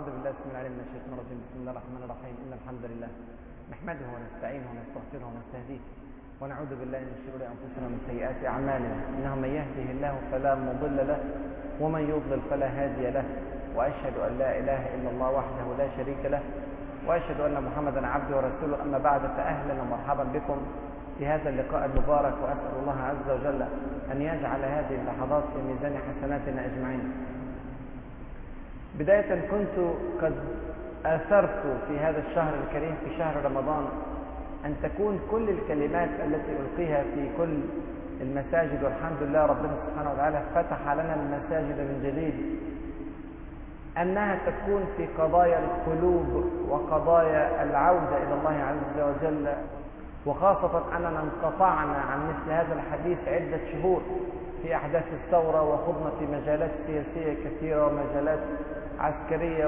أعوذ بالله بسم الله من الشيطان الرجيم بسم الله الرحمن الرحيم إن الحمد لله نحمده ونستعينه ونستغفره ونستهديه ونعوذ بالله من شرور أنفسنا ومن سيئات أعمالنا إنه من يهده الله فلا مضل له ومن يضلل فلا هادي له وأشهد أن لا إله إلا الله وحده لا شريك له وأشهد أن محمدا عبده ورسوله أما بعد فأهلا ومرحبا بكم في هذا اللقاء المبارك وأسأل الله عز وجل أن يجعل هذه اللحظات في ميزان حسناتنا أجمعين بداية كنت قد آثرت في هذا الشهر الكريم في شهر رمضان أن تكون كل الكلمات التي ألقيها في كل المساجد والحمد لله ربنا سبحانه وتعالى فتح لنا المساجد من جديد أنها تكون في قضايا القلوب وقضايا العودة إلى الله عز وجل وخاصة أننا انقطعنا عن مثل هذا الحديث عدة شهور في أحداث الثورة وخضنا في مجالات سياسية كثيرة ومجالات عسكرية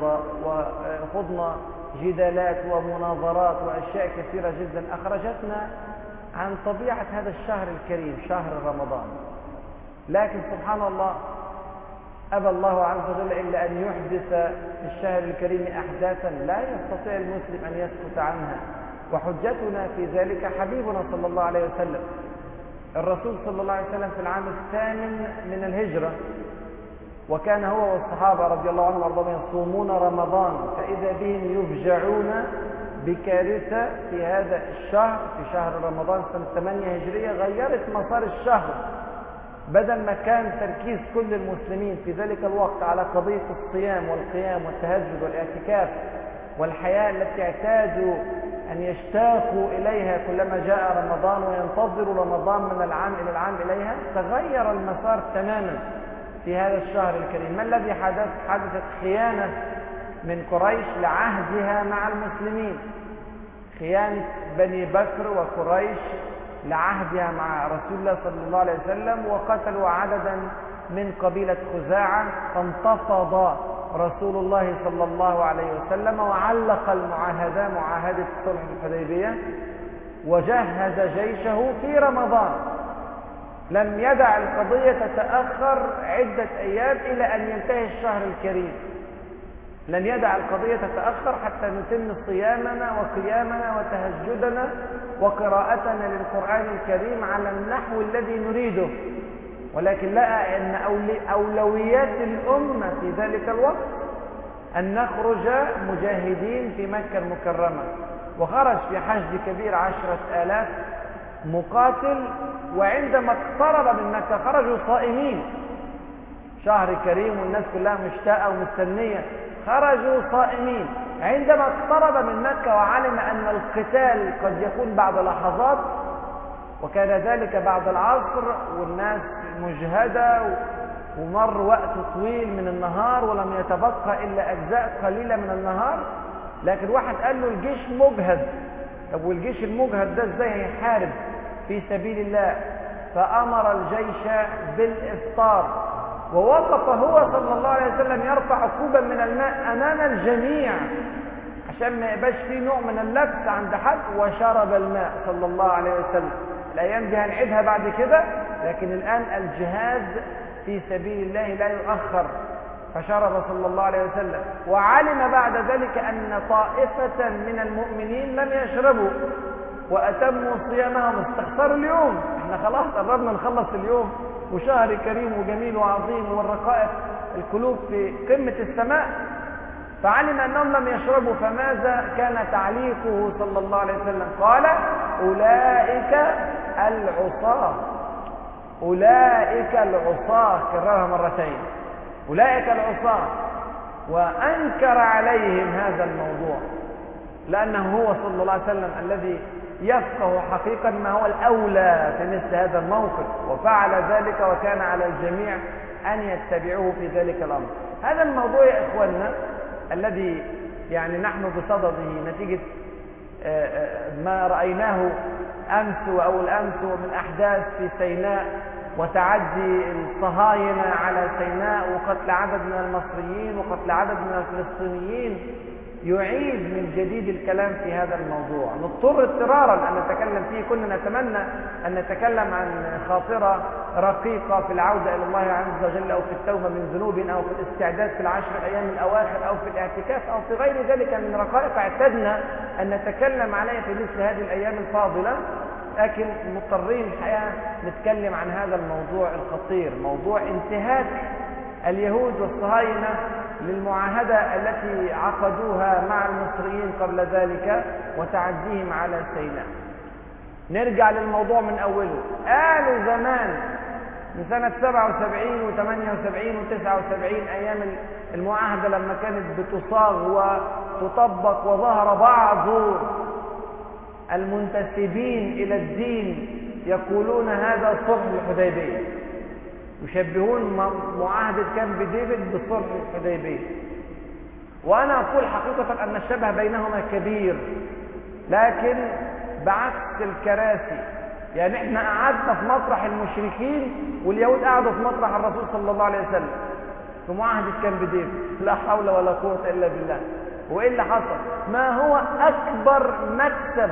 وخضنا جدالات ومناظرات وأشياء كثيرة جدا أخرجتنا عن طبيعة هذا الشهر الكريم شهر رمضان لكن سبحان الله أبى الله عز وجل إلا أن يحدث في الشهر الكريم أحداثا لا يستطيع المسلم أن يسكت عنها وحجتنا في ذلك حبيبنا صلى الله عليه وسلم الرسول صلى الله عليه وسلم في العام الثامن من الهجرة وكان هو والصحابة رضي الله عنهم وارضاهم يصومون رمضان فإذا بهم يفجعون بكارثة في هذا الشهر في شهر رمضان سنة 8 هجرية غيرت مسار الشهر بدل ما كان تركيز كل المسلمين في ذلك الوقت على قضية الصيام والقيام والتهجد والاعتكاف والحياة التي اعتادوا أن يشتاقوا إليها كلما جاء رمضان وينتظروا رمضان من العام إلى العام إليها تغير المسار تماما في هذا الشهر الكريم ما الذي حدث حدثت خيانة من قريش لعهدها مع المسلمين خيانة بني بكر وقريش لعهدها مع رسول الله صلى الله عليه وسلم وقتلوا عددا من قبيلة خزاعة فانتفض رسول الله صلى الله عليه وسلم وعلق المعاهدة معاهدة صلح الحديبية وجهز جيشه في رمضان لم يدع القضية تتأخر عدة أيام إلى أن ينتهي الشهر الكريم لن يدع القضية تتأخر حتى نتم صيامنا وقيامنا وتهجدنا وقراءتنا للقرآن الكريم على النحو الذي نريده ولكن لقى أن أولويات الأمة في ذلك الوقت أن نخرج مجاهدين في مكة المكرمة وخرج في حشد كبير عشرة آلاف مقاتل وعندما اقترب من مكة خرجوا صائمين شهر كريم والناس كلها مشتاقة ومستنية خرجوا صائمين عندما اقترب من مكة وعلم أن القتال قد يكون بعد لحظات وكان ذلك بعد العصر والناس مجهدة ومر وقت طويل من النهار ولم يتبقى إلا أجزاء قليلة من النهار لكن واحد قال له الجيش مجهد طب والجيش المجهد ده ازاي هيحارب في سبيل الله فأمر الجيش بالإفطار ووقف هو صلى الله عليه وسلم يرفع كوبا من الماء أمام الجميع عشان ما يبقاش فيه نوع من اللبس عند حد وشرب الماء صلى الله عليه وسلم الأيام دي هنعيدها بعد كده لكن الآن الجهاد في سبيل الله لا يؤخر فشرب صلى الله عليه وسلم وعلم بعد ذلك أن طائفة من المؤمنين لم يشربوا وأتموا صيامهم استخسروا اليوم احنا خلاص قربنا نخلص اليوم وشهر كريم وجميل وعظيم والرقائق القلوب في قمة السماء فعلم أنهم لم يشربوا فماذا كان تعليقه صلى الله عليه وسلم قال أولئك العصاة أولئك العصاة كررها مرتين أولئك العصاة وأنكر عليهم هذا الموضوع لأنه هو صلى الله عليه وسلم الذي يفقه حقيقة ما هو الأولى في مثل هذا الموقف وفعل ذلك وكان على الجميع أن يتبعوه في ذلك الأمر هذا الموضوع يا إخواننا الذي يعني نحن بصدده نتيجة ما رأيناه أمس وأول أمس ومن أحداث في سيناء وتعدي الصهاينة على سيناء وقتل عدد من المصريين وقتل عدد من الفلسطينيين يعيد من جديد الكلام في هذا الموضوع نضطر اضطرارا أن نتكلم فيه كنا نتمنى أن نتكلم عن خاطرة رقيقة في العودة إلى الله عز وجل أو في التوبة من ذنوب أو في الاستعداد في العشر الأيام الأواخر أو في الاعتكاف أو في غير ذلك من رقائق اعتدنا أن نتكلم عليها في مثل هذه الأيام الفاضلة لكن مضطرين الحقيقة نتكلم عن هذا الموضوع الخطير موضوع انتهاك اليهود والصهاينة للمعاهدة التي عقدوها مع المصريين قبل ذلك وتعديهم على سيناء نرجع للموضوع من أوله قالوا زمان من سنة 77 و 78 و 79 أيام المعاهدة لما كانت بتصاغ وتطبق وظهر بعض المنتسبين إلى الدين يقولون هذا صلح الحديبية يشبهون معاهدة كامب ديفيد بصلح الحديبية وأنا أقول حقيقة أن الشبه بينهما كبير لكن بعكس الكراسي يعني احنا قعدنا في مطرح المشركين واليهود قعدوا في مطرح الرسول صلى الله عليه وسلم في معاهدة كامب ديفيد لا حول ولا قوة إلا بالله وإيه اللي حصل ما هو أكبر مكسب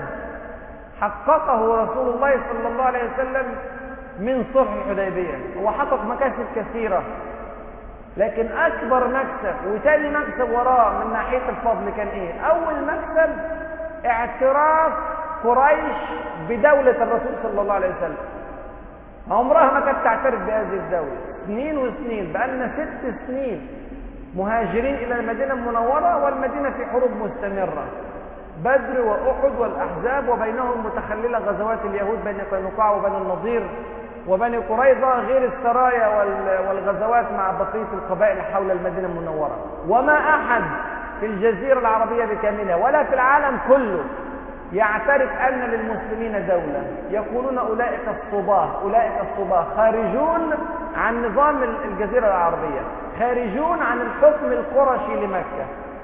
حققه رسول الله صلى الله عليه وسلم من صلح الحديبية هو حقق مكاسب كثيرة لكن أكبر مكسب وتاني مكسب وراه من ناحية الفضل كان إيه أول مكسب اعتراف قريش بدولة الرسول صلى الله عليه وسلم عمرها ما كانت تعترف بهذه الدولة سنين وسنين بقالنا ست سنين مهاجرين إلى المدينة المنورة والمدينة في حروب مستمرة بدر وأحد والأحزاب وبينهم متخللة غزوات اليهود بين قينقاع وبني النضير وبني قريظة غير السرايا والغزوات مع بقية القبائل حول المدينة المنورة وما أحد في الجزيرة العربية بكاملها ولا في العالم كله يعترف أن للمسلمين دولة يقولون أولئك الصباه أولئك الصباه خارجون عن نظام الجزيرة العربية خارجون عن الحكم القرشي لمكة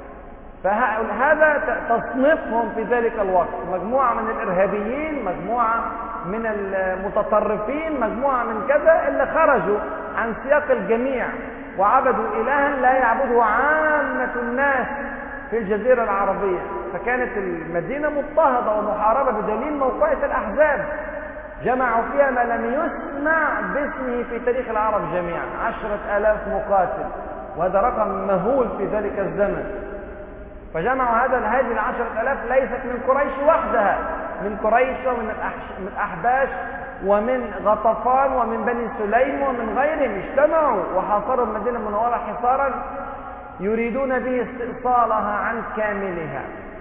فهذا تصنيفهم في ذلك الوقت مجموعة من الإرهابيين مجموعة من المتطرفين مجموعة من كذا اللي خرجوا عن سياق الجميع وعبدوا إلها لا يعبده عامة الناس في الجزيرة العربية فكانت المدينة مضطهدة ومحاربة بدليل موقعة الأحزاب جمعوا فيها ما لم يسمع باسمه في تاريخ العرب جميعا عشرة آلاف مقاتل وهذا رقم مهول في ذلك الزمن فجمعوا هذا هذه العشرة ألاف ليست من قريش وحدها من قريش ومن الأحباش ومن غطفان ومن بني سليم ومن غيرهم اجتمعوا وحاصروا المدينة المنورة حصارا يريدون به استئصالها عن كاملها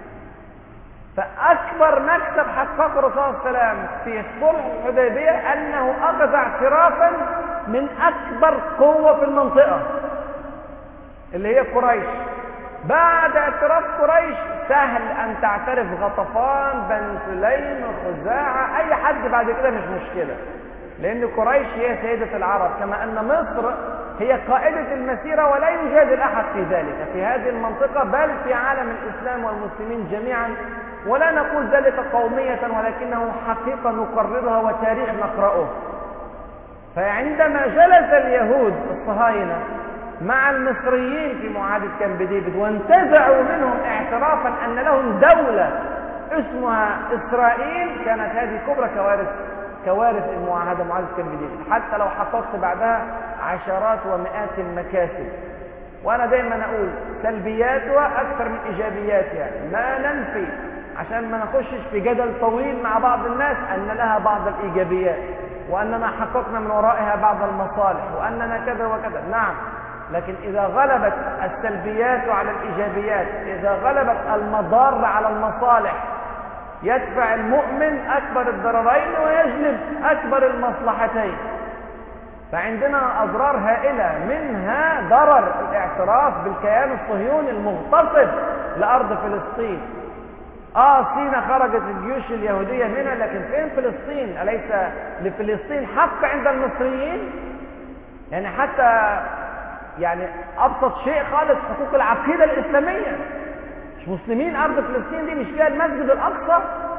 فأكبر مكسب حققه الرسول صلى الله عليه وسلم في صلح الحديبية أنه أخذ اعترافا من أكبر قوة في المنطقة اللي هي قريش بعد اعتراف قريش سهل أن تعترف غطفان بني سليم خزاعة أي حد بعد كده مش مشكلة لأن قريش هي سيدة العرب كما أن مصر هي قائدة المسيرة ولا يجادل أحد في ذلك في هذه المنطقة بل في عالم الإسلام والمسلمين جميعا ولا نقول ذلك قومية ولكنه حقيقة نقررها وتاريخ نقرأه فعندما جلس اليهود الصهاينة مع المصريين في معاهدة كامب ديفيد وانتزعوا منهم اعترافا أن لهم دولة اسمها إسرائيل كانت هذه كبرى كوارث كوارث المعاهدة معاهدة كامب ديفيد حتى لو حققت بعدها عشرات ومئات المكاسب وأنا دايما أقول سلبياتها أكثر من إيجابياتها ما ننفي عشان ما نخشش في جدل طويل مع بعض الناس أن لها بعض الإيجابيات وأننا حققنا من ورائها بعض المصالح وأننا كذا وكذا نعم لكن إذا غلبت السلبيات على الإيجابيات إذا غلبت المضار على المصالح يدفع المؤمن أكبر الضررين ويجلب أكبر المصلحتين فعندنا أضرار هائلة منها ضرر الاعتراف بالكيان الصهيوني المغتصب لأرض فلسطين آه سينا خرجت الجيوش اليهودية منها لكن فين فلسطين أليس لفلسطين حق عند المصريين يعني حتى يعني أبسط شيء خالص حقوق العقيدة الإسلامية مش مسلمين أرض فلسطين دي مش فيها المسجد الأقصى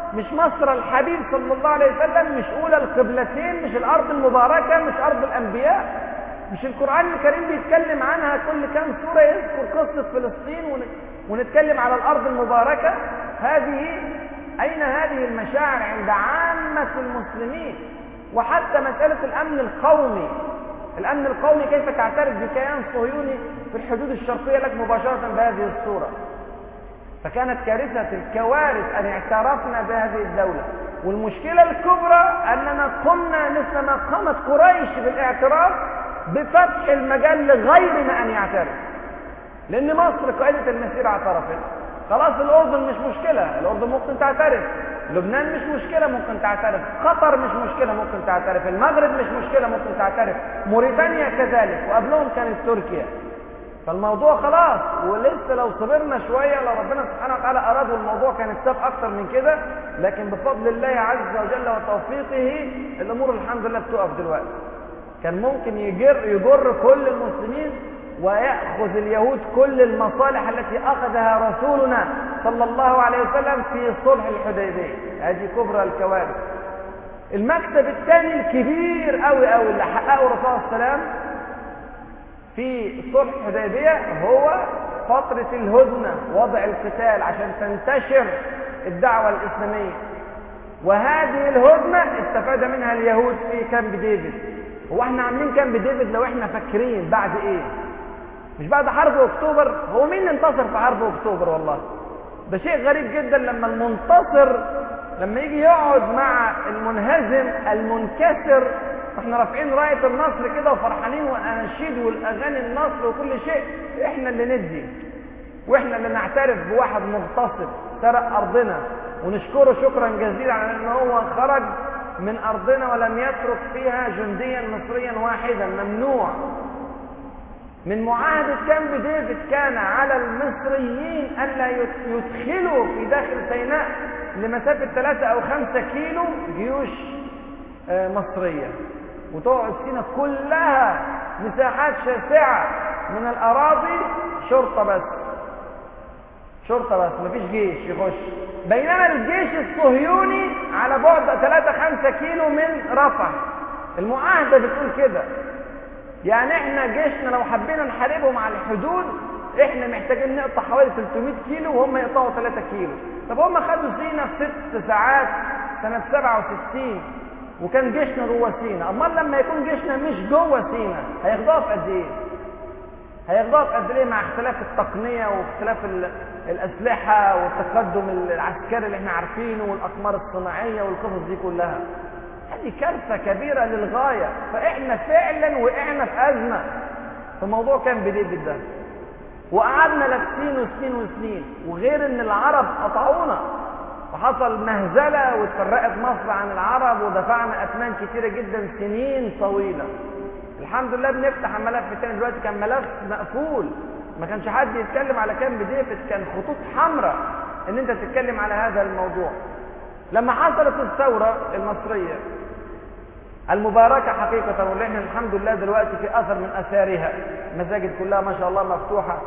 مش مصر الحبيب صلى الله عليه وسلم مش أولى القبلتين مش الأرض المباركة مش أرض الأنبياء مش القرآن الكريم بيتكلم عنها كل كام سورة يذكر قصة فلسطين ونتكلم على الأرض المباركة هذه أين هذه المشاعر عند عامة المسلمين وحتى مسألة الأمن القومي الأمن القومي كيف تعترف بكيان صهيوني في الحدود الشرقية لك مباشرة بهذه الصورة فكانت كارثة الكوارث أن اعترفنا بهذه الدولة والمشكلة الكبرى أننا قمنا مثل ما قامت قريش بالاعتراف بفتح المجال لغيرنا أن يعترف لأن مصر قائدة المسيرة اعترفت خلاص الأردن مش مشكلة الأردن ممكن تعترف لبنان مش مشكلة ممكن تعترف قطر مش مشكلة ممكن تعترف المغرب مش مشكلة ممكن تعترف موريتانيا كذلك وقبلهم كانت تركيا فالموضوع خلاص ولسه لو صبرنا شوية لو ربنا سبحانه وتعالى أراد والموضوع كان ساب أكتر من كده لكن بفضل الله عز وجل وتوفيقه الأمور الحمد لله بتقف دلوقتي كان ممكن يجر يجر كل المسلمين ويأخذ اليهود كل المصالح التي أخذها رسولنا صلى الله عليه وسلم في صلح الحديبية هذه كبرى الكوارث المكسب الثاني الكبير قوي قوي اللي حققه الرسول صلى الله عليه وسلم في صلح الحديبية هو فترة الهدنة وضع القتال عشان تنتشر الدعوة الإسلامية وهذه الهدنة استفاد منها اليهود في كامب ديفيد هو احنا عاملين كامب ديفيد لو احنا فاكرين بعد ايه مش بعد حرب اكتوبر هو مين انتصر في حرب اكتوبر والله ده شيء غريب جدا لما المنتصر لما يجي يقعد مع المنهزم المنكسر احنا رافعين رايه النصر كده وفرحانين والاناشيد والاغاني النصر وكل شيء احنا اللي ندي واحنا اللي نعترف بواحد مغتصب سرق ارضنا ونشكره شكرا جزيلا على ان هو خرج من ارضنا ولم يترك فيها جنديا مصريا واحدا ممنوع من معاهدة كامب ديفيد كان على المصريين ألا يدخلوا في داخل سيناء لمسافة ثلاثة أو خمسة كيلو جيوش مصرية وتقعد سينا كلها مساحات شاسعة من الأراضي شرطة بس شرطة بس مفيش جيش يخش بينما الجيش الصهيوني على بعد 3 5 كيلو من رفح المعاهدة بتقول كده يعني احنا جيشنا لو حبينا نحاربهم على الحدود احنا محتاجين نقطع حوالي 300 كيلو وهم يقطعوا 3 كيلو طب هم خدوا سينا في 6 ساعات سنة 67 وكان جيشنا جوه سينا امال لما يكون جيشنا مش جوه سينا هياخدوها في قد ايه هياخدوها في قد ايه مع اختلاف التقنيه واختلاف الاسلحه والتقدم العسكري اللي احنا عارفينه والاقمار الصناعيه والقصص دي كلها هذه كارثه كبيره للغايه فاحنا فعلا وقعنا في ازمه في موضوع كان بديد ده وقعدنا لابسين وسنين وسنين وغير ان العرب قطعونا وحصل مهزلة واتفرقت مصر عن العرب ودفعنا أثمان كتيرة جدا سنين طويلة الحمد لله بنفتح الملف التاني دلوقتي كان ملف مقفول ما كانش حد يتكلم على كامب ديفيد كان خطوط حمراء ان انت تتكلم على هذا الموضوع لما حصلت الثورة المصرية المباركة حقيقة واللي احنا الحمد لله دلوقتي في أثر من أثارها المساجد كلها ما شاء الله مفتوحة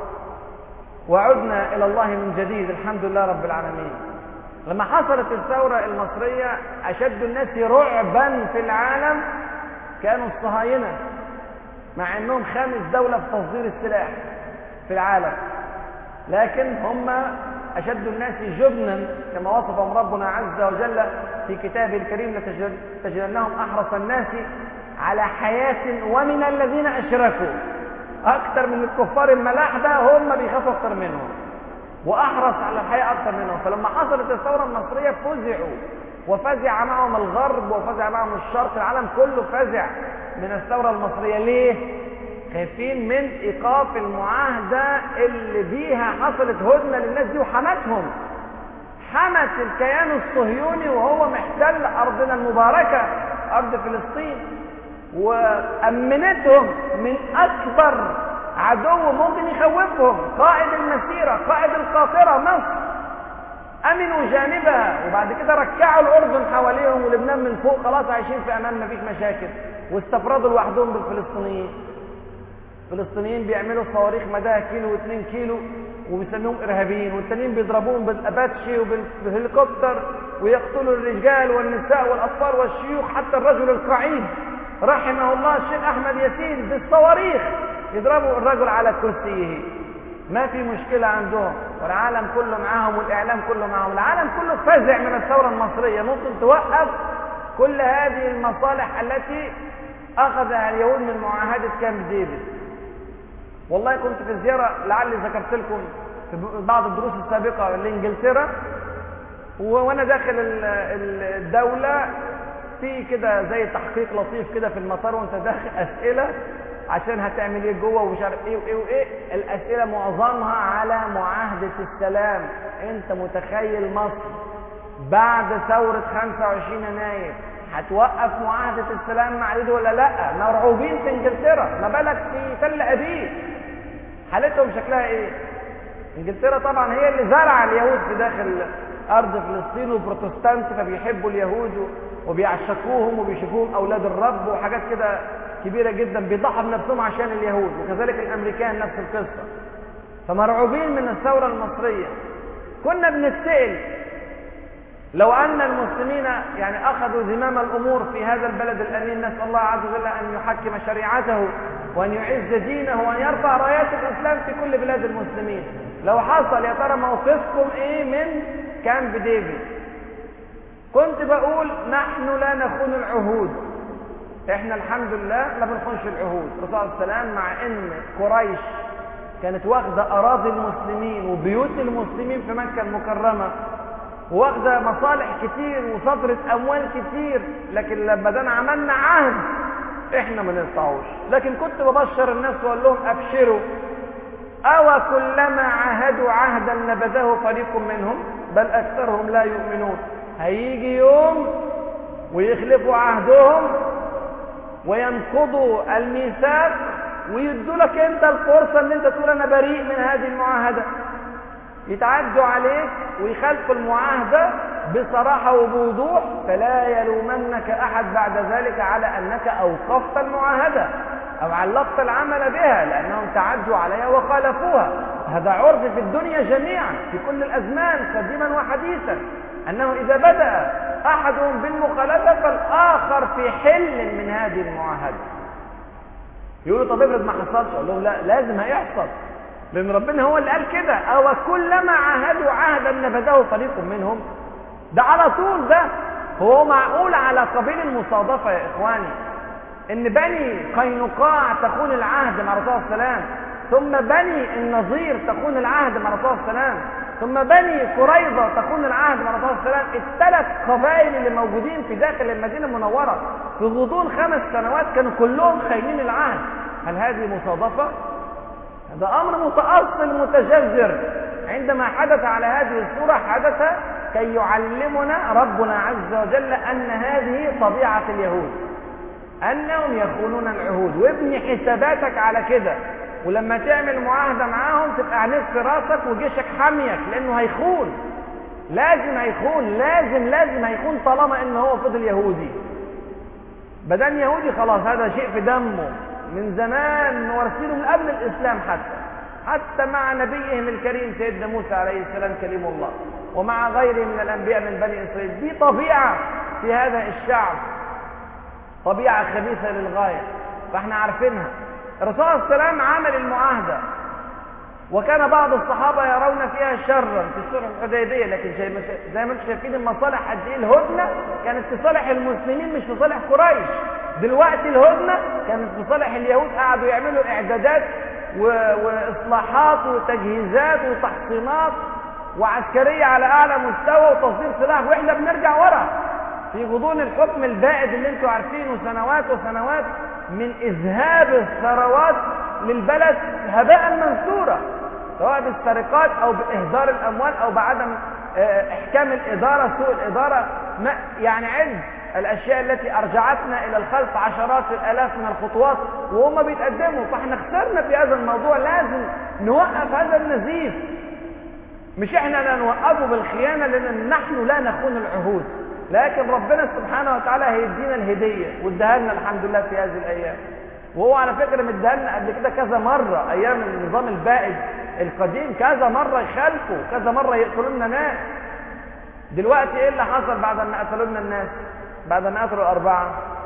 وعدنا إلى الله من جديد الحمد لله رب العالمين لما حصلت الثورة المصرية أشد الناس رعبا في العالم كانوا الصهاينة مع أنهم خامس دولة في تصدير السلاح في العالم لكن هم أشد الناس جبنا كما وصفهم ربنا عز وجل في كتابه الكريم لتجدنهم أحرص الناس على حياة ومن الذين أشركوا أكثر من الكفار الملاحدة هم بيخافوا أكثر منهم وأحرص على الحياة أكثر منهم فلما حصلت الثورة المصرية فزعوا وفزع معهم الغرب وفزع معهم الشرق العالم كله فزع من الثورة المصرية ليه؟ خايفين من إيقاف المعاهدة اللي بيها حصلت هدنة للناس دي وحمتهم حمت الكيان الصهيوني وهو محتل أرضنا المباركة أرض فلسطين وأمنتهم من أكبر عدو ممكن يخوفهم قائد المسيرة قائد القاطرة مصر أمنوا جانبها وبعد كده ركعوا الأردن حواليهم ولبنان من فوق خلاص عايشين في أمان مفيش مشاكل واستفردوا لوحدهم بالفلسطينيين الفلسطينيين بيعملوا صواريخ مداها كيلو و2 كيلو وبيسميهم إرهابيين والتانيين بيضربوهم بالأباتشي وبالهليكوبتر ويقتلوا الرجال والنساء والأطفال والشيوخ حتى الرجل القعيد رحمه الله الشيخ أحمد ياسين بالصواريخ يضربوا الرجل على كرسيه ما في مشكلة عندهم والعالم كله معاهم والإعلام كله معاهم العالم كله فزع من الثورة المصرية ممكن توقف كل هذه المصالح التي أخذها اليهود من معاهدة كامب ديفيد والله كنت في زيارة لعلي ذكرت لكم في بعض الدروس السابقة لإنجلترا وأنا داخل الدولة في كده زي تحقيق لطيف كده في المطار وانت داخل أسئلة عشان هتعمل ايه جوه ومش عارف ايه وايه وايه الاسئله معظمها على معاهده السلام انت متخيل مصر بعد ثوره 25 يناير هتوقف معاهده السلام مع اليهود ولا لا مرعوبين في انجلترا ما بالك في تل ابيب حالتهم شكلها ايه انجلترا طبعا هي اللي زرع اليهود في داخل ارض فلسطين وبروتستانت فبيحبوا اليهود وبيعشقوهم وبيشوفوهم اولاد الرب وحاجات كده كبيرة جدا بيضحوا بنفسهم عشان اليهود وكذلك الأمريكان نفس القصة فمرعوبين من الثورة المصرية كنا بنتسأل لو أن المسلمين يعني أخذوا زمام الأمور في هذا البلد الأمين نسأل الله عز وجل أن يحكم شريعته وأن يعز دينه وأن يرفع رايات الإسلام في كل بلاد المسلمين لو حصل يا ترى موقفكم إيه من كامب ديفيد كنت بقول نحن لا نخون العهود احنا الحمد لله ما بنخونش العهود الرسول صلى الله عليه وسلم مع ان قريش كانت واخده اراضي المسلمين وبيوت المسلمين في مكه المكرمه واخده مصالح كتير وصدرت اموال كتير لكن لما ده عملنا عهد احنا ما نقطعوش لكن كنت ببشر الناس واقول لهم ابشروا او كلما عاهدوا عهدا نبذه فريق منهم بل اكثرهم لا يؤمنون هيجي يوم ويخلفوا عهدهم وينقضوا الميثاق ويدوا لك انت الفرصة ان انت تقول انا بريء من هذه المعاهدة يتعدوا عليك ويخالفوا المعاهدة بصراحة وبوضوح فلا يلومنك احد بعد ذلك على انك اوقفت المعاهدة او علقت العمل بها لانهم تعدوا عليها وخالفوها هذا عرف في الدنيا جميعا في كل الازمان قديما وحديثا انه اذا بدأ احدهم بالمخالفة فالاخر في حل من هذه المعاهدة يقولوا طب افرض ما حصلش اقول لهم لا لازم هيحصل لان ربنا هو اللي قال كده او كلما عاهدوا عهدا نفذه فريق منهم ده على طول ده هو معقول على قبيل المصادفة يا اخواني ان بني قينقاع تخون العهد مع رسول الله السلام ثم بني النظير تخون العهد مع رسول الله السلام ثم بني قريظة تخون العهد مع رسول الله السلام الثلاث قبائل اللي موجودين في داخل المدينة المنورة في غضون خمس سنوات كانوا كلهم خاينين العهد هل هذه مصادفة؟ هذا أمر متأصل متجذر عندما حدث على هذه الصورة حدث كي يعلمنا ربنا عز وجل أن هذه طبيعة اليهود أنهم يخونون العهود وابني حساباتك على كده ولما تعمل معاهدة معاهم تبقى عينيك في راسك وجيشك حاميك لأنه هيخون لازم هيخون لازم لازم هيخون طالما إن هو فضل يهودي بدل يهودي خلاص هذا شيء في دمه من زمان وارثينه من قبل الإسلام حتى حتى مع نبيهم الكريم سيدنا موسى عليه السلام كريم الله ومع غيره من الأنبياء من بني إسرائيل دي طبيعة في هذا الشعب طبيعة خبيثة للغاية فاحنا عارفينها الرسول صلى الله عليه وسلم عمل المعاهدة وكان بعض الصحابة يرون فيها شرا في الصلح الحديبية لكن زي ما انتم شايفين المصالح قد ايه الهدنة كانت في صالح المسلمين مش في صالح قريش دلوقتي الهدنة كانت في صالح اليهود قعدوا يعملوا اعدادات و... واصلاحات وتجهيزات وتحصينات وعسكرية على اعلى مستوى وتصدير سلاح واحنا بنرجع ورا في غضون الحكم البائد اللي انتم عارفينه سنوات وسنوات من اذهاب الثروات للبلد هباء منثورا سواء بالسرقات او باهدار الاموال او بعدم احكام الاداره سوء الاداره ما يعني عد الاشياء التي ارجعتنا الى الخلف عشرات الالاف من الخطوات وهم بيتقدموا فاحنا خسرنا في هذا الموضوع لازم نوقف هذا النزيف مش احنا لا نوقفه بالخيانه لان نحن لا نخون العهود لكن ربنا سبحانه وتعالى هيدينا الهديه واداها لنا الحمد لله في هذه الايام وهو على فكره مديها لنا قبل كده كذا مره ايام النظام البائد القديم كذا مره يخالفوا كذا مره يقتلوا لنا ناس دلوقتي ايه اللي حصل بعد ما قتلوا لنا الناس بعد ما قتلوا الاربعه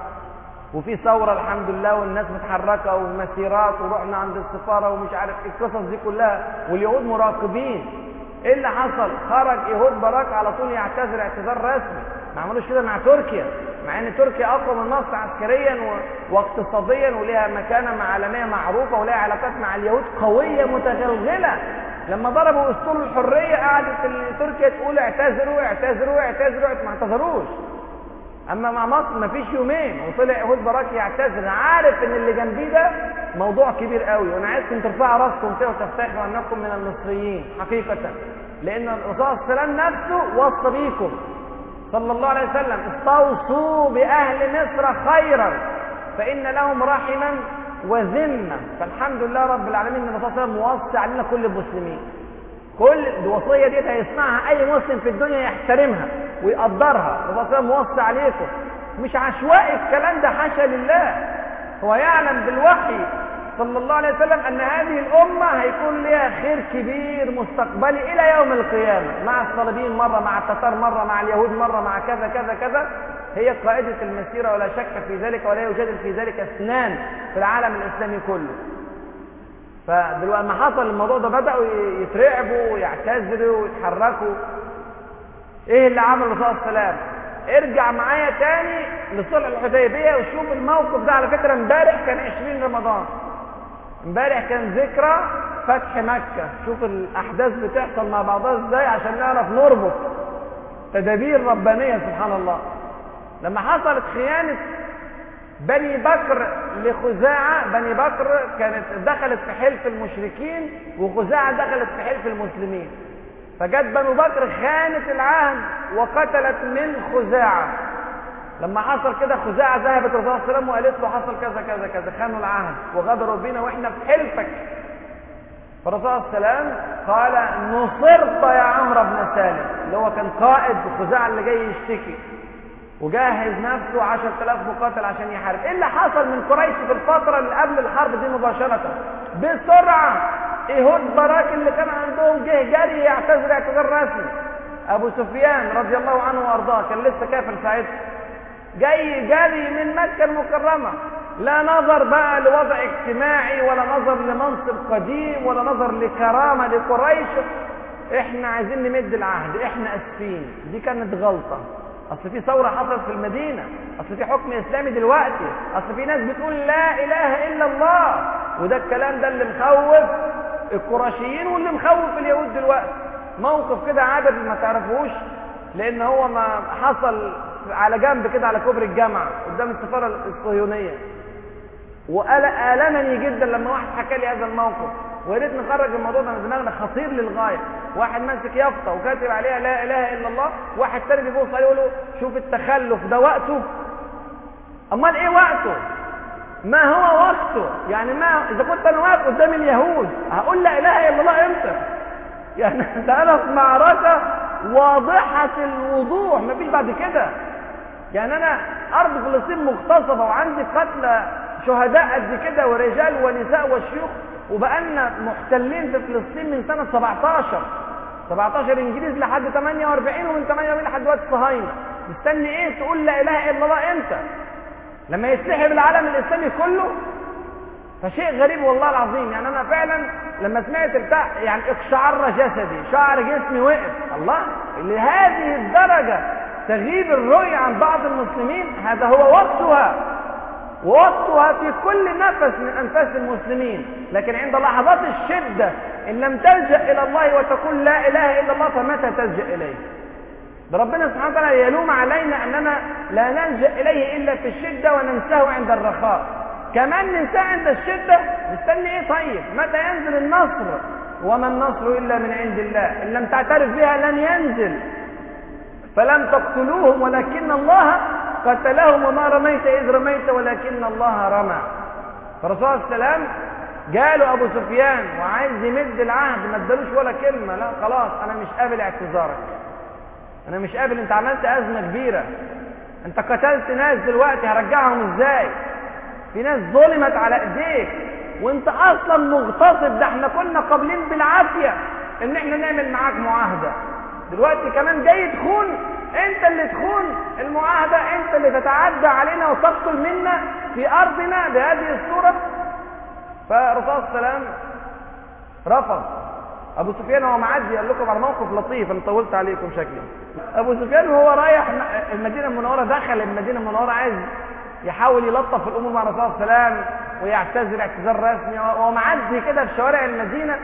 وفي ثوره الحمد لله والناس متحركه ومسيرات ورحنا عند السفاره ومش عارف ايه القصص دي كلها واليهود مراقبين ايه اللي حصل خرج يهود باراك على طول يعتذر اعتذار رسمي ما عملوش كده مع تركيا مع ان تركيا اقوى من مصر عسكريا و... واقتصاديا ولها مكانه عالميه معروفه ولها علاقات مع اليهود قويه متغلغله لما ضربوا اسطول الحريه قعدت تركيا تقول اعتذروا اعتذروا اعتذروا ما اعتذروش اما مع مصر ما فيش يومين وطلع يهود باراك يعتذر عارف ان اللي جنبيه ده موضوع كبير قوي وانا عايزكم ترفعوا راسكم كده وتفتخروا انكم من المصريين حقيقه لان الرسول صلى الله عليه وسلم نفسه وصى بيكم صلى الله عليه وسلم استوصوا باهل مصر خيرا فان لهم رحما وذمه فالحمد لله رب العالمين ان الرسول صلى الله عليه وسلم موصي علينا كل المسلمين كل الوصيه دي هيسمعها اي مسلم في الدنيا يحترمها ويقدرها الرسول صلى الله عليه وسلم موصي عليكم مش عشوائي الكلام ده حاشا لله هو يعلم بالوحي صلى الله عليه وسلم ان هذه الامه هيكون لها خير كبير مستقبلي الى يوم القيامه مع الصليبيين مره مع التتار مره مع اليهود مره مع كذا كذا كذا هي قائده المسيره ولا شك في ذلك ولا يوجد في ذلك اثنان في العالم الاسلامي كله فدلوقتي لما حصل الموضوع ده بداوا يترعبوا ويعتذروا ويتحركوا ايه اللي عمله الرسول صلى الله عليه وسلم ارجع معايا تاني لصلح الحديبيه وشوف الموقف ده على فكره امبارح كان 20 رمضان امبارح كان ذكرى فتح مكه شوف الاحداث بتحصل مع بعضها ازاي عشان نعرف نربط تدابير ربانيه سبحان الله لما حصلت خيانه بني بكر لخزاعة بني بكر كانت دخلت في حلف المشركين وخزاعة دخلت في حلف المسلمين فجت بنو بكر خانت العهد وقتلت من خزاعة لما حصل كده خزاعة ذهبت الرسول صلى الله عليه وسلم وقالت له حصل كذا كذا كذا خانوا العهد وغدروا بينا واحنا في حلفك فالرسول صلى الله عليه وسلم قال نصرت يا عمرو بن سالم اللي هو كان قائد خزاعة اللي جاي يشتكي وجهز نفسه 10000 مقاتل عشان يحارب ايه اللي حصل من قريش في الفتره اللي قبل الحرب دي مباشره بسرعه ايهود باراك اللي كان عندهم جه جري يعتذر اعتذار رسمي ابو سفيان رضي الله عنه وارضاه كان لسه كافر ساعتها جاي جري من مكه المكرمه لا نظر بقى لوضع اجتماعي ولا نظر لمنصب قديم ولا نظر لكرامه لقريش احنا عايزين نمد العهد احنا اسفين دي كانت غلطه اصل في ثوره حصلت في المدينه اصل في حكم اسلامي دلوقتي اصل في ناس بتقول لا اله الا الله وده الكلام ده اللي مخوف القرشيين واللي مخوف اليهود دلوقتي موقف كده عدد ما تعرفوش لان هو ما حصل على جنب كده على كوبري الجامعه قدام السفاره الصهيونيه وألمني جدا لما واحد حكى لي هذا الموقف ويا ريت نخرج الموضوع ده من دماغنا خطير للغايه واحد ماسك يافطه وكاتب عليها لا اله الا الله واحد تاني بيبص عليه يقول له شوف التخلف ده وقته امال ايه وقته ما هو وقته يعني ما اذا كنت انا واقف قدام اليهود هقول لا اله الا الله امتى يعني ده انا في معركه واضحه الوضوح مفيش بعد كده يعني انا ارض فلسطين مغتصبه وعندي قتلى شهداء قد كده ورجال ونساء وشيوخ وبقالنا محتلين في فلسطين من سنة 17 17 انجليز لحد 48 ومن 48 لحد دلوقتي صهاينة مستني ايه تقول لا اله الا الله امتى لما يسلحب العالم الاسلامي كله فشيء غريب والله العظيم يعني انا فعلا لما سمعت بتاع يعني اقشعر جسدي شعر جسمي وقف الله لهذه الدرجة تغيب الرؤية عن بعض المسلمين هذا هو وقتها ووقتها في كل نفس من أنفاس المسلمين لكن عند لحظات الشدة إن لم تلجأ إلى الله وتقول لا إله إلا الله فمتى تلجأ إليه ده ربنا سبحانه وتعالى يلوم علينا أننا لا نلجأ إليه إلا في الشدة وننساه عند الرخاء كمان ننساه عند الشدة مستني إيه طيب متى ينزل النصر وما النصر إلا من عند الله إن لم تعترف بها لن ينزل فلم تقتلوهم ولكن الله قتلهم وما رميت إذ رميت ولكن الله رمى فالرسول عليه السلام جاله أبو سفيان وعايز يمد العهد ما ادالوش ولا كلمة لا خلاص أنا مش قابل اعتذارك أنا مش قابل أنت عملت أزمة كبيرة أنت قتلت ناس دلوقتي هرجعهم إزاي في ناس ظلمت على إيديك وأنت أصلا مغتصب ده احنا كنا قابلين بالعافية إن احنا نعمل معاك معاهدة دلوقتي كمان جاي تخون انت اللي تخون المعاهدة انت اللي تتعدى علينا وتقتل منا في ارضنا بهذه الصورة فالرسول صلى الله عليه وسلم رفض ابو سفيان وهو معدي قال لكم على موقف لطيف انا طولت عليكم شكلي ابو سفيان وهو رايح المدينه المنوره دخل المدينه المنوره عايز يحاول يلطف الامور مع الرسول صلى الله عليه وسلم ويعتذر اعتذار رسمي وهو معدي كده في شوارع المدينه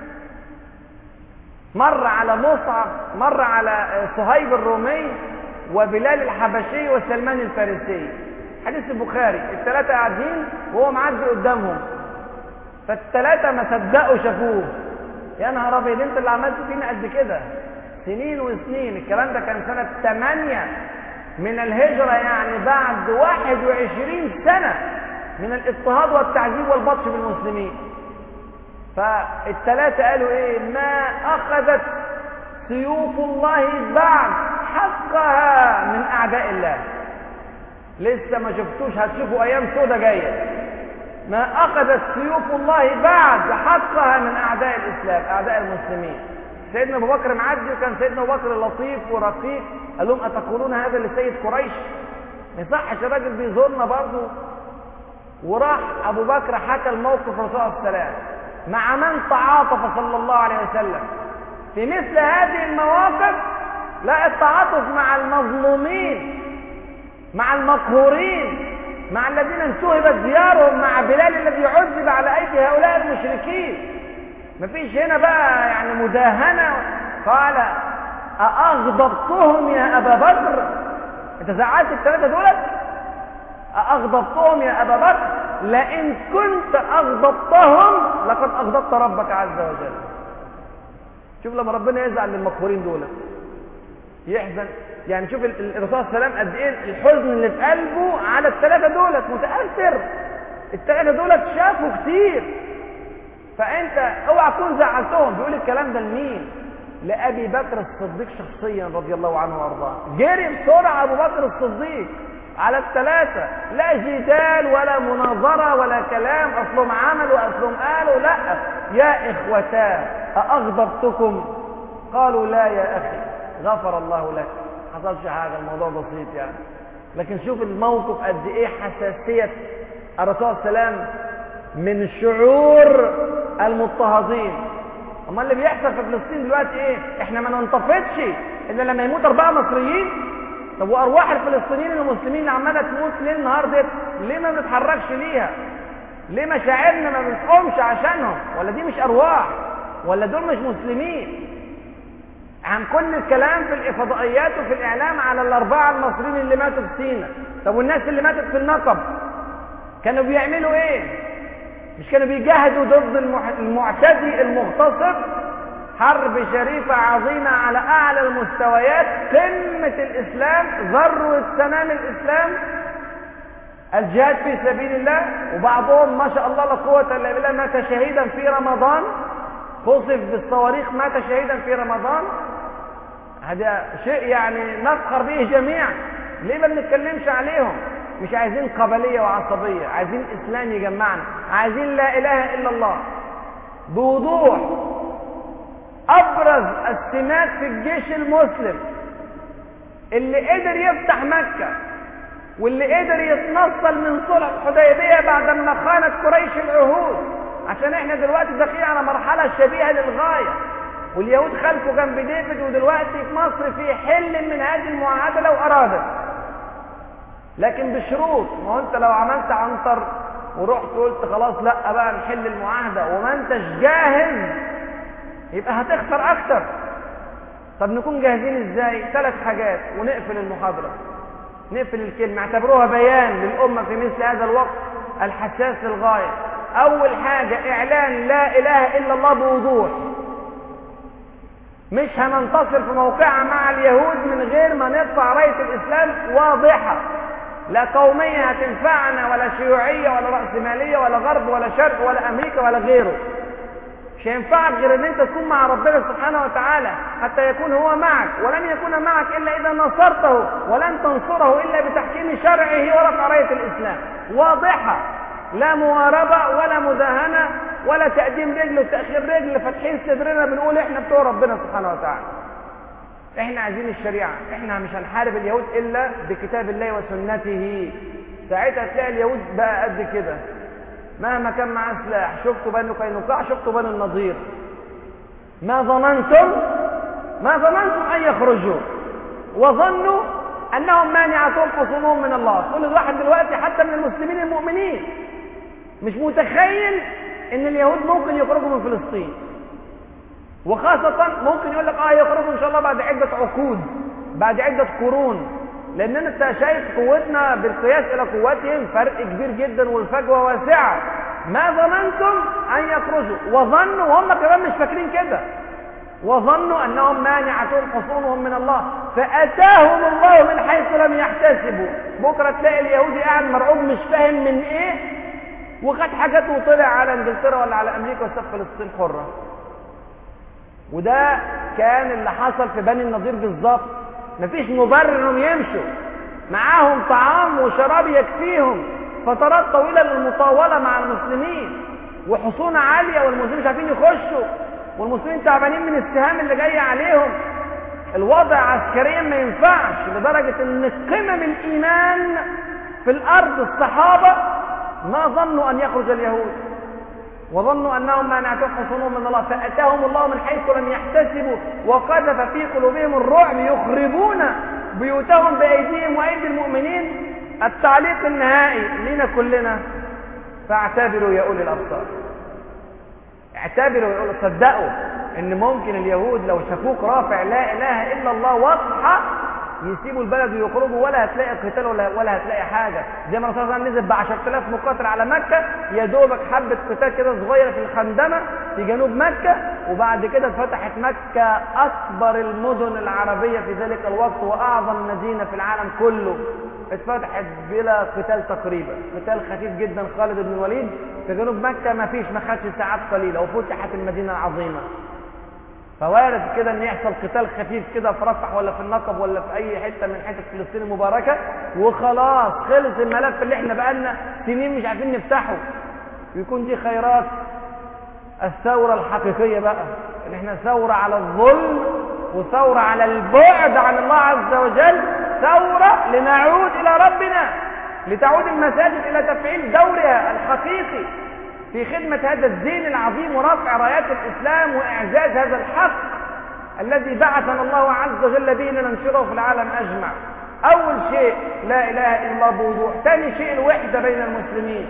مر على مصعب مر على صهيب الرومي وبلال الحبشي وسلمان الفارسي حديث البخاري الثلاثه قاعدين وهو معدي قدامهم فالثلاثه ما صدقوا شافوه يا نهار ابيض انت اللي عملت فينا قد كده سنين وسنين الكلام ده كان سنة 8 من الهجرة يعني بعد 21 سنة من الاضطهاد والتعذيب والبطش بالمسلمين فالثلاثة قالوا ايه ما اخذت سيوف الله بعد حقها من اعداء الله لسه ما شفتوش هتشوفوا ايام سودة جايه ما أخذت سيوف الله بعد حقها من أعداء الإسلام أعداء المسلمين سيدنا أبو بكر معدي وكان سيدنا أبو بكر لطيف ورقيق قال لهم أتقولون هذا لسيد قريش ما يصحش الراجل بيزورنا برضه وراح أبو بكر حكى الموقف الرسول صلى الله عليه وسلم مع من تعاطف صلى الله عليه وسلم في مثل هذه المواقف لا التعاطف مع المظلومين مع المقهورين مع الذين انتهبت ديارهم مع بلال الذي عذب على ايدي هؤلاء المشركين مفيش هنا بقى يعني مداهنه قال أأغضبتهم يا أبا بكر أنت زعلت الثلاثة دولت أأغضبتهم يا أبا بكر لئن كنت أغضبتهم لقد أغضبت ربك عز وجل شوف لما ربنا يزعل للمقهورين دول يحزن يعني شوف الرسول صلى الله عليه وسلم قد ايه الحزن اللي في قلبه على الثلاثه دولت متاثر الثلاثه دولت شافوا كتير فانت اوعى تكون زعلتهم بيقول الكلام ده لمين لابي بكر الصديق شخصيا رضي الله عنه وارضاه جري بسرعه ابو بكر الصديق على الثلاثة لا جدال ولا مناظرة ولا كلام أصلهم عملوا أصلهم قالوا لا يا إخوتان أأغضبتكم قالوا لا يا أخي غفر الله لك حصلش حاجة الموضوع بسيط يعني لكن شوف الموقف قد ايه حساسية الرسول صلى الله عليه وسلم من شعور المضطهدين اما اللي بيحصل في فلسطين دلوقتي ايه احنا ما ننتفضش الا لما يموت اربعة مصريين طب وارواح الفلسطينيين المسلمين اللي عماله تموت ليل نهار ديت ليه ما بنتحركش ليها ليه مشاعرنا ما بتقومش عشانهم ولا دي مش ارواح ولا دول مش مسلمين عن كل الكلام في الفضائيات وفي الاعلام على الاربعه المصريين اللي ماتوا في سينا طب والناس اللي ماتت في النقب كانوا بيعملوا ايه مش كانوا بيجاهدوا ضد المعتدي المغتصب حرب شريفة عظيمة على أعلى المستويات قمة الإسلام ذروة سنام الإسلام الجهاد في سبيل الله وبعضهم ما شاء الله لا قوة إلا بالله مات شهيدا في رمضان قصف بالصواريخ مات شهيدا في رمضان هذا شيء يعني نفخر به جميعا ليه ما بنتكلمش عليهم مش عايزين قبلية وعصبية عايزين إسلام يجمعنا عايزين لا إله إلا الله بوضوح أبرز السمات في الجيش المسلم اللي قدر يفتح مكة واللي قدر يتنصل من صلح الحديبية بعد ما خانت قريش العهود عشان احنا دلوقتي داخلين على مرحلة شبيهة للغاية واليهود خلفوا جنب ديفيد ودلوقتي في مصر في حل من هذه المعاهدة لو أرادت لكن بشروط ما هو انت لو عملت عنتر ورحت قلت خلاص لا بقى نحل المعاهدة وما انتش جاهز يبقى هتخسر اكتر طب نكون جاهزين ازاي ثلاث حاجات ونقفل المحاضرة نقفل الكلمة اعتبروها بيان للأمة في مثل هذا الوقت الحساس للغاية أول حاجة إعلان لا إله إلا الله بوضوح مش هننتصر في موقعها مع اليهود من غير ما نرفع راية الإسلام واضحة لا قومية هتنفعنا ولا شيوعية ولا رأسمالية ولا غرب ولا شرق ولا أمريكا ولا غيره مش هينفعك غير ان انت تكون مع ربنا سبحانه وتعالى حتى يكون هو معك ولن يكون معك الا اذا نصرته ولن تنصره الا بتحكيم شرعه ورفع رايه الاسلام واضحه لا مواربه ولا مداهنه ولا تقديم رجل وتاخير رجل فاتحين صدرنا بنقول احنا بتوع ربنا سبحانه وتعالى احنا عايزين الشريعة احنا مش هنحارب اليهود الا بكتاب الله وسنته ساعتها تلاقي اليهود بقى قد كده مهما كان معاه سلاح شفتوا بنو قينقاع شفتوا بنو النضير ما ظننتم ما ظننتم ان يخرجوا وظنوا انهم مانعتهم خصومهم من الله كل واحد دلوقتي حتى من المسلمين المؤمنين مش متخيل ان اليهود ممكن يخرجوا من فلسطين وخاصة ممكن يقول لك اه يخرجوا ان شاء الله بعد عدة عقود بعد عدة قرون لان انت شايف قوتنا بالقياس الى قوتهم فرق كبير جدا والفجوة واسعة ما ظننتم ان يخرجوا وظنوا وهم كمان مش فاكرين كده وظنوا انهم مانعتهم حصونهم من الله فاتاهم الله من حيث لم يحتسبوا بكره تلاقي اليهودي قاعد مرعوب مش فاهم من ايه وخد حاجاته وطلع على انجلترا ولا على امريكا وساب فلسطين حره وده كان اللي حصل في بني النضير بالظبط مفيش مبرر انهم يمشوا معاهم طعام وشراب يكفيهم فترات طويله للمطاوله مع المسلمين وحصون عاليه والمسلمين مش عارفين يخشوا والمسلمين تعبانين من السهام اللي جايه عليهم الوضع عسكريا ما ينفعش لدرجه ان قمم الايمان في الارض الصحابه ما ظنوا ان يخرج اليهود وظنوا انهم مانعتهم حصونهم من الله فاتاهم الله من حيث لم يحتسبوا وقذف في قلوبهم الرعب يخربون بيوتهم بايديهم وايدي المؤمنين التعليق النهائي لنا كلنا فاعتبروا يا اولي الابصار اعتبروا يا اولي صدقوا ان ممكن اليهود لو شافوك رافع لا اله الا الله واضحه يسيبوا البلد ويخرجوا ولا هتلاقي قتال ولا, ولا هتلاقي حاجه زي ما الرسول صلى الله عليه وسلم نزل ب 10000 مقاتل على مكه يا دوبك حبه قتال كده صغيره في الخندمه في جنوب مكه وبعد كده اتفتحت مكه اكبر المدن العربيه في ذلك الوقت واعظم مدينه في العالم كله اتفتحت بلا قتال تقريبا قتال خفيف جدا خالد بن الوليد في جنوب مكه ما فيش ما خدش ساعات قليله وفتحت المدينه العظيمه فوارد كده ان يحصل قتال خفيف كده في رفح ولا في النقب ولا في اي حته من حتت فلسطين المباركه وخلاص خلص الملف اللي احنا بقالنا سنين مش عارفين نفتحه يكون دي خيرات الثوره الحقيقيه بقى ان احنا ثوره على الظلم وثوره على البعد عن الله عز وجل ثوره لنعود الى ربنا لتعود المساجد الى تفعيل دورها الحقيقي في خدمة هذا الدين العظيم ورفع رايات الإسلام وإعزاز هذا الحق الذي بعثنا الله عز وجل به لننشره في العالم أجمع أول شيء لا إله إلا الله بوضوح ثاني شيء الوحدة بين المسلمين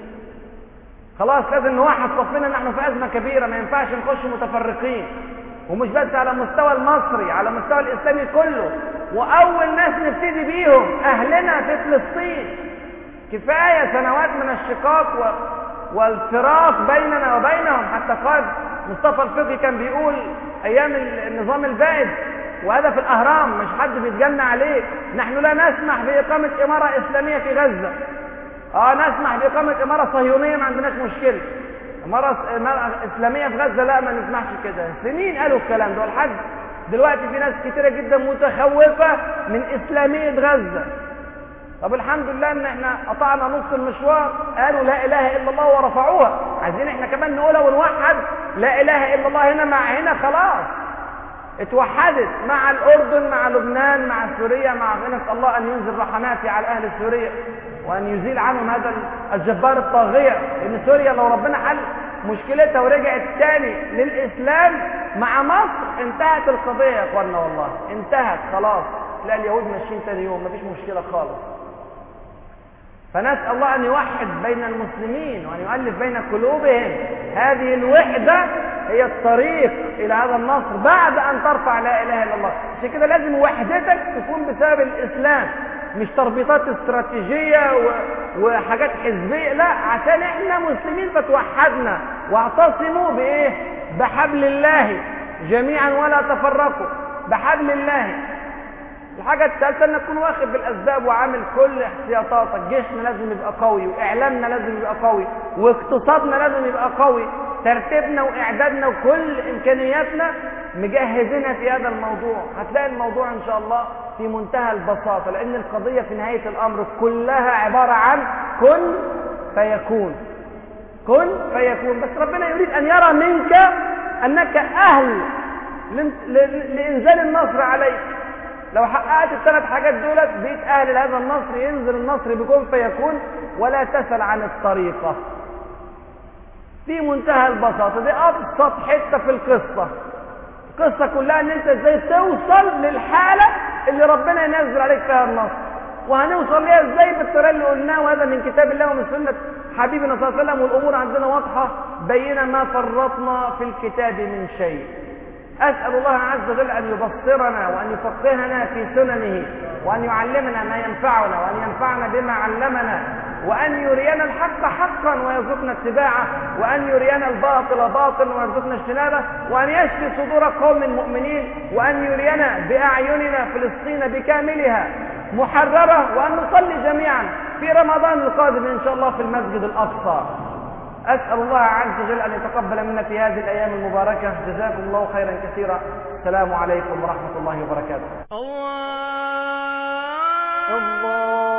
خلاص لازم نوحد صفنا نحن في أزمة كبيرة ما ينفعش نخش متفرقين ومش بس على مستوى المصري على مستوى الإسلامي كله وأول ناس نبتدي بيهم أهلنا في فلسطين كفاية سنوات من الشقاق و... والفراق بيننا وبينهم حتى قال مصطفى الفقي كان بيقول ايام النظام البائد وهذا في الاهرام مش حد بيتجنى عليه نحن لا نسمح باقامه اماره اسلاميه في غزه اه نسمح باقامه اماره صهيونيه ما عندناش مشكله اماره اسلاميه في غزه لا ما نسمحش كده سنين قالوا الكلام ده لحد دلوقتي في ناس كتيره جدا متخوفه من اسلاميه غزه طب الحمد لله ان احنا قطعنا نص المشوار قالوا لا اله الا الله ورفعوها عايزين احنا كمان نقولها ونوحد لا اله الا الله هنا مع هنا خلاص اتوحدت مع الاردن مع لبنان مع سوريا مع نسال الله ان ينزل رحماته على اهل سوريا وان يزيل عنهم هذا الجبار الطاغيه لان سوريا لو ربنا حل مشكلتها ورجعت تاني للاسلام مع مصر انتهت القضيه يا اخوانا والله انتهت خلاص لا اليهود ماشيين تاني يوم مفيش مشكله خالص فنسأل الله أن يوحد بين المسلمين وأن يؤلف بين قلوبهم هذه الوحدة هي الطريق إلى هذا النصر بعد أن ترفع لا إله إلا الله عشان كده لازم وحدتك تكون بسبب الإسلام مش تربيطات استراتيجية و... وحاجات حزبية لا عشان احنا مسلمين فتوحدنا واعتصموا بإيه بحبل الله جميعا ولا تفرقوا بحبل الله الحاجة الثالثة انك تكون واخد بالاسباب وعامل كل احتياطاتك جيشنا لازم يبقى قوي واعلامنا لازم يبقى قوي واقتصادنا لازم يبقى قوي ترتيبنا واعدادنا وكل امكانياتنا مجهزينها في هذا الموضوع هتلاقي الموضوع ان شاء الله في منتهى البساطة لان القضية في نهاية الامر كلها عبارة عن كن فيكون كن فيكون بس ربنا يريد ان يرى منك انك اهل لانزال النصر عليك لو حققت الثلاث حاجات دولت بيتأهل هذا النصر ينزل النصر بكون فيكون ولا تسل عن الطريقة في منتهى البساطة دي أبسط حتة في القصة القصة كلها ان انت ازاي توصل للحالة اللي ربنا ينزل عليك فيها النصر وهنوصل ليها ازاي بالطريقة اللي قلناها وهذا من كتاب الله ومن سنة حبيبنا صلى الله عليه وسلم والامور عندنا واضحة بينا ما فرطنا في الكتاب من شيء أسأل الله عز وجل أن يبصرنا وأن يفقهنا في سننه وأن يعلمنا ما ينفعنا وأن ينفعنا بما علمنا وأن يرينا الحق حقا ويرزقنا اتباعه وأن يرينا الباطل باطلا ويرزقنا اجتنابه وأن يشفي صدور قوم مؤمنين وأن يرينا بأعيننا فلسطين بكاملها محررة وأن نصلي جميعا في رمضان القادم إن شاء الله في المسجد الأقصى أسأل الله عز وجل أن يتقبل منا في هذه الأيام المباركة جزاكم الله خيرا كثيرا السلام عليكم ورحمة الله وبركاته الله الله